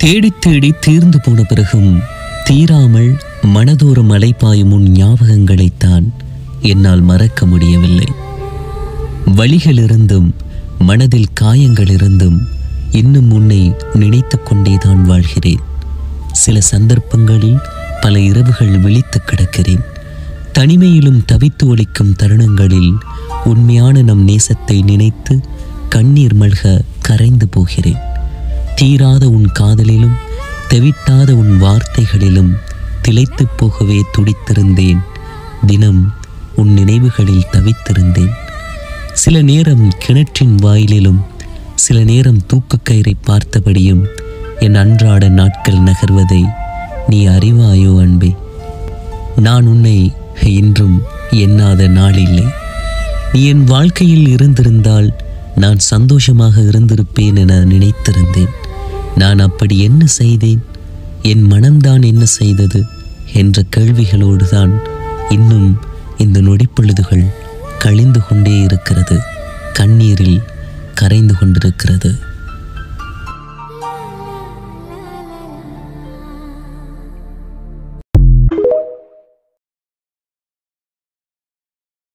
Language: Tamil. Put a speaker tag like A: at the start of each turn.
A: தேடித் தேடி தீர்ந்து போன பிறகும் தீராமல் மனதோறும் அலைப்பாயும் உன் ஞாபகங்களைத்தான் என்னால் மறக்க முடியவில்லை வழிகளிருந்தும் மனதில் காயங்களிருந்தும் இன்னும் உன்னை நினைத்து கொண்டேதான் வாழ்கிறேன் சில சந்தர்ப்பங்களில் பல இரவுகள் விழித்து கிடக்கிறேன் தனிமையிலும் தவித்து ஒலிக்கும் தருணங்களில் உண்மையான நம் நேசத்தை நினைத்து கண்ணீர் மல்க கரைந்து போகிறேன் தீராத உன் காதலிலும் தெவிட்டாத உன் வார்த்தைகளிலும் திளைத்துப் போகவே துடித்திருந்தேன் தினம் உன் நினைவுகளில் தவித்திருந்தேன் சில நேரம் கிணற்றின் வாயிலிலும் சில நேரம் தூக்குக்கயிறை பார்த்தபடியும் என் அன்றாட நாட்கள் நகர்வதை நீ அறிவாயோ அன்பே நான் உன்னை இன்றும் எண்ணாத நாளில்லை நீ என் வாழ்க்கையில் இருந்திருந்தால் நான் சந்தோஷமாக இருந்திருப்பேன் என நினைத்திருந்தேன் நான் அப்படி என்ன செய்தேன் என் மனம்தான் என்ன செய்தது என்ற கேள்விகளோடு தான் இன்னும் இந்த நொடிப்பொழுதுகள் கழிந்து கொண்டே இருக்கிறது கண்ணீரில் கரைந்து கொண்டிருக்கிறது